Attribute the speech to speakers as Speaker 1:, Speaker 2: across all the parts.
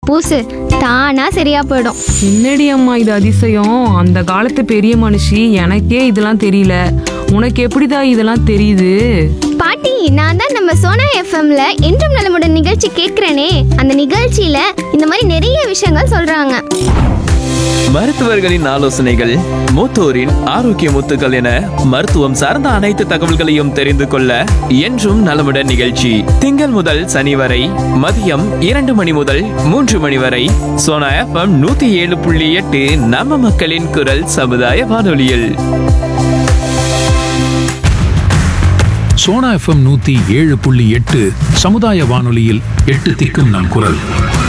Speaker 1: கக்கூசு தானா சரியா போயிடும்
Speaker 2: என்னடி அம்மா இது அதிசயம் அந்த காலத்து பெரிய மனுஷி எனக்கே இதெல்லாம் தெரியல உனக்கு எப்படிடா இதெல்லாம் தெரியுது
Speaker 1: பாட்டி நான் தான் நம்ம சோனா எஃப்எம்ல என்றும் நலமுடன் நிகழ்ச்சி கேட்கிறேனே அந்த நிகழ்ச்சியில இந்த மாதிரி நிறைய விஷயங்கள் சொல்றாங்க
Speaker 3: மருத்துவர்களின் ஆலோசனைகள் மூத்தோரின் ஆரோக்கிய முத்துக்கள் என மருத்துவம் சார்ந்த அனைத்து தகவல்களையும் தெரிந்து கொள்ள என்றும் நலமுடன் நிகழ்ச்சி திங்கள் முதல் சனி வரை மதியம் இரண்டு மணி முதல் மூன்று மணி வரை சோனா எஃப்எம் நூத்தி ஏழு புள்ளி எட்டு நம்ம மக்களின் குரல் சமுதாய வானொலியில்
Speaker 4: சோனா எஃப்எம் நூத்தி ஏழு புள்ளி எட்டு சமுதாய வானொலியில் எட்டு திக்கும் நம் குரல்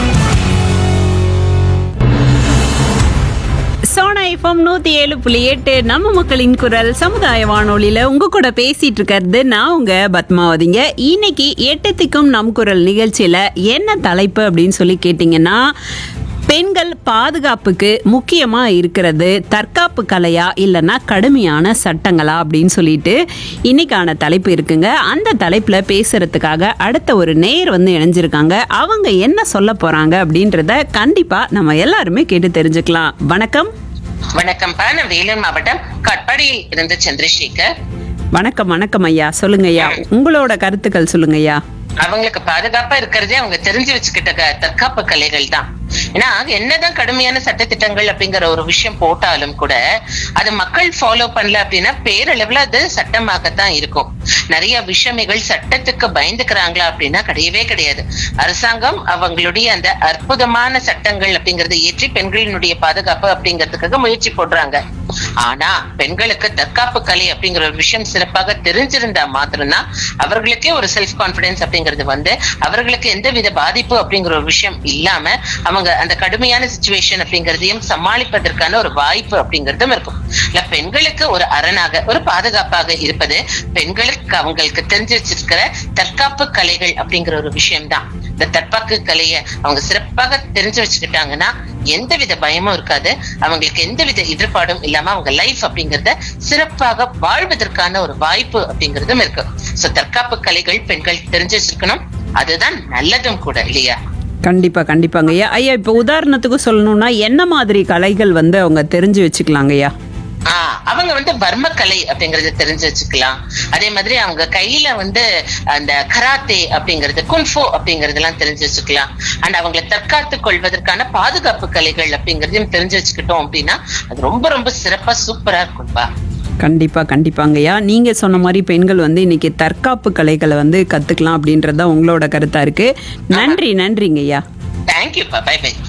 Speaker 5: சோனா எஃப்எம் நூத்தி ஏழு புள்ளி எட்டு நம்ம மக்களின் குரல் சமுதாய வானொலியில உங்க கூட பேசிட்டு இருக்கிறது நான் உங்க பத்மாவதிங்க இன்னைக்கு எட்டத்துக்கும் நம் குரல் நிகழ்ச்சியில என்ன தலைப்பு அப்படின்னு சொல்லி கேட்டிங்கன்னா பெண்கள் பாதுகாப்புக்கு முக்கியமா இருக்கிறது தற்காப்பு கலையா இல்லைன்னா கடுமையான சட்டங்களா அப்படின்னு சொல்லிட்டு இன்னைக்கான தலைப்பு இருக்குங்க அந்த தலைப்புல பேசுறதுக்காக அடுத்த ஒரு நேர் வந்து இணைஞ்சிருக்காங்க அவங்க என்ன சொல்ல போறாங்க அப்படின்றத கண்டிப்பா நம்ம எல்லாருமே கேட்டு தெரிஞ்சுக்கலாம் வணக்கம்
Speaker 6: வணக்கம்ப்பா நான் வேலூர் மாவட்டம் கட்பாடியில் இருந்து சந்திரசேகர்
Speaker 5: வணக்கம் வணக்கம் ஐயா சொல்லுங்க ஐயா உங்களோட கருத்துக்கள் சொல்லுங்க ஐயா
Speaker 6: அவங்களுக்கு பாதுகாப்பா இருக்கிறதே அவங்க தெரிஞ்சு வச்சுக்கிட்ட க- தற்காப்பு கலைகள் தான் ஏன்னா என்னதான் கடுமையான சட்டத்திட்டங்கள் அப்படிங்கிற ஒரு விஷயம் போட்டாலும் கூட அது மக்கள் ஃபாலோ பண்ணல அப்படின்னா பேரளவுல அது சட்டமாகத்தான் இருக்கும் நிறைய விஷமிகள் சட்டத்துக்கு பயந்துக்கிறாங்களா அப்படின்னா கிடையவே கிடையாது அரசாங்கம் அவங்களுடைய அந்த அற்புதமான சட்டங்கள் அப்படிங்கறத ஏற்றி பெண்களினுடைய பாதுகாப்பு அப்படிங்கிறதுக்காக முயற்சி போடுறாங்க ஆனா பெண்களுக்கு தற்காப்பு கலை அப்படிங்கிற ஒரு விஷயம் சிறப்பாக தெரிஞ்சிருந்தா மாத்திரம்தான் அவர்களுக்கே ஒரு செல்ஃப் கான்பிடன்ஸ் அப்படிங்கிறது வந்து அவர்களுக்கு எந்தவித பாதிப்பு அப்படிங்கிற ஒரு விஷயம் இல்லாம அவங்க அந்த கடுமையான சுச்சுவேஷன் அப்படிங்கறதையும் சமாளிப்பதற்கான ஒரு வாய்ப்பு அப்படிங்கறதும் இருக்கும் இல்ல பெண்களுக்கு ஒரு அரணாக ஒரு பாதுகாப்பாக இருப்பது பெண்களுக்கு அவங்களுக்கு தெரிஞ்சு வச்சிருக்கிற தற்காப்பு கலைகள் அப்படிங்கிற ஒரு விஷயம்தான் இந்த தற்காப்பு கலையை அவங்க சிறப்பாக தெரிஞ்சு வச்சுக்கிட்டாங்கன்னா எந்தவித பயமும் இருக்காது அவங்களுக்கு எந்தவித எதிர்பாடும் இல்லாம அவங்க லைஃப் அப்படிங்கறத சிறப்பாக வாழ்வதற்கான ஒரு வாய்ப்பு அப்படிங்கறதும் இருக்கு சோ தற்காப்பு கலைகள் பெண்கள் தெரிஞ்சு வச்சிருக்கணும் அதுதான் நல்லதும் கூட இல்லையா
Speaker 5: கண்டிப்பா கண்டிப்பாங்க ஐயா ஐயா இப்போ உதாரணத்துக்கு சொல்லணும்னா என்ன மாதிரி கலைகள் வந்து அவங்க தெரிஞ்சு வச்சுக்கலாங்க ஐயா
Speaker 6: ஆஹ் அவங்க வந்து வர்ம கலை அப்படிங்கறத தெரிஞ்சு வச்சுக்கலாம் அதே மாதிரி அவங்க கையில வந்து அந்த கராத்தே அப்படிங்கிறது குன்ஃபோ அப்படிங்கறதெல்லாம் தெரிஞ்சு வச்சுக்கலாம் அண்ட் அவங்களை தற்காத்து கொள்வதற்கான பாதுகாப்பு கலைகள் அப்படிங்கறதையும் தெரிஞ்சு வச்சுக்கிட்டோம் அப்படின்னா அது ரொம்ப ரொம்ப சிறப்பா சூப்பரா இருக்கும்பா
Speaker 5: கண்டிப்பா கண்டிப்பாங்க ஐயா நீங்க சொன்ன மாதிரி பெண்கள் வந்து இன்னைக்கு தற்காப்பு கலைகளை வந்து கத்துக்கலாம் அப்படின்றத உங்களோட கருத்தா இருக்கு நன்றி நன்றிங்க ஐயா
Speaker 6: தேங்க்யூப்பா பை பை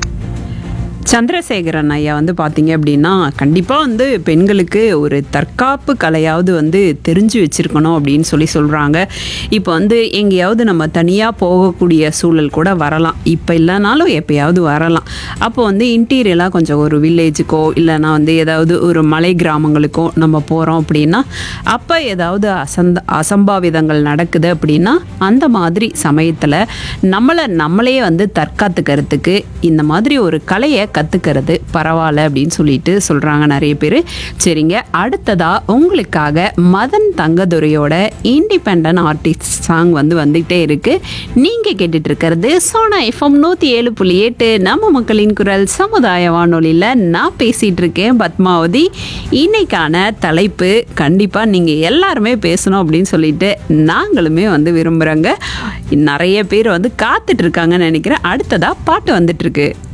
Speaker 5: சந்திரசேகரன் ஐயா வந்து பார்த்தீங்க அப்படின்னா கண்டிப்பாக வந்து பெண்களுக்கு ஒரு தற்காப்பு கலையாவது வந்து தெரிஞ்சு வச்சிருக்கணும் அப்படின்னு சொல்லி சொல்கிறாங்க இப்போ வந்து எங்கேயாவது நம்ம தனியாக போகக்கூடிய சூழல் கூட வரலாம் இப்போ இல்லைனாலும் எப்பயாவது வரலாம் அப்போ வந்து இன்டீரியலாக கொஞ்சம் ஒரு வில்லேஜுக்கோ இல்லைன்னா வந்து ஏதாவது ஒரு மலை கிராமங்களுக்கோ நம்ம போகிறோம் அப்படின்னா அப்போ ஏதாவது அசந்த அசம்பாவிதங்கள் நடக்குது அப்படின்னா அந்த மாதிரி சமயத்தில் நம்மளை நம்மளே வந்து தற்காத்துக்கிறதுக்கு இந்த மாதிரி ஒரு கலையை கற்றுக்கிறது பரவாயில்ல அப்படின்னு சொல்லிட்டு சொல்கிறாங்க நிறைய பேர் சரிங்க அடுத்ததா உங்களுக்காக மதன் தங்கதுரையோட இண்டிபெண்ட் ஆர்டிஸ்ட் சாங் வந்து வந்துகிட்டே இருக்கு நீங்கள் கேட்டுட்டு இருக்கிறது சோனா எஃப்எம் நூற்றி ஏழு புள்ளி எட்டு நம்ம மக்களின் குரல் சமுதாய வானொலியில் நான் பேசிகிட்டு இருக்கேன் பத்மாவதி இன்னைக்கான தலைப்பு கண்டிப்பாக நீங்கள் எல்லாருமே பேசணும் அப்படின்னு சொல்லிட்டு நாங்களுமே வந்து விரும்புகிறோங்க நிறைய பேர் வந்து காத்துட்டு இருக்காங்கன்னு நினைக்கிறேன் அடுத்ததாக பாட்டு வந்துட்டு இருக்கு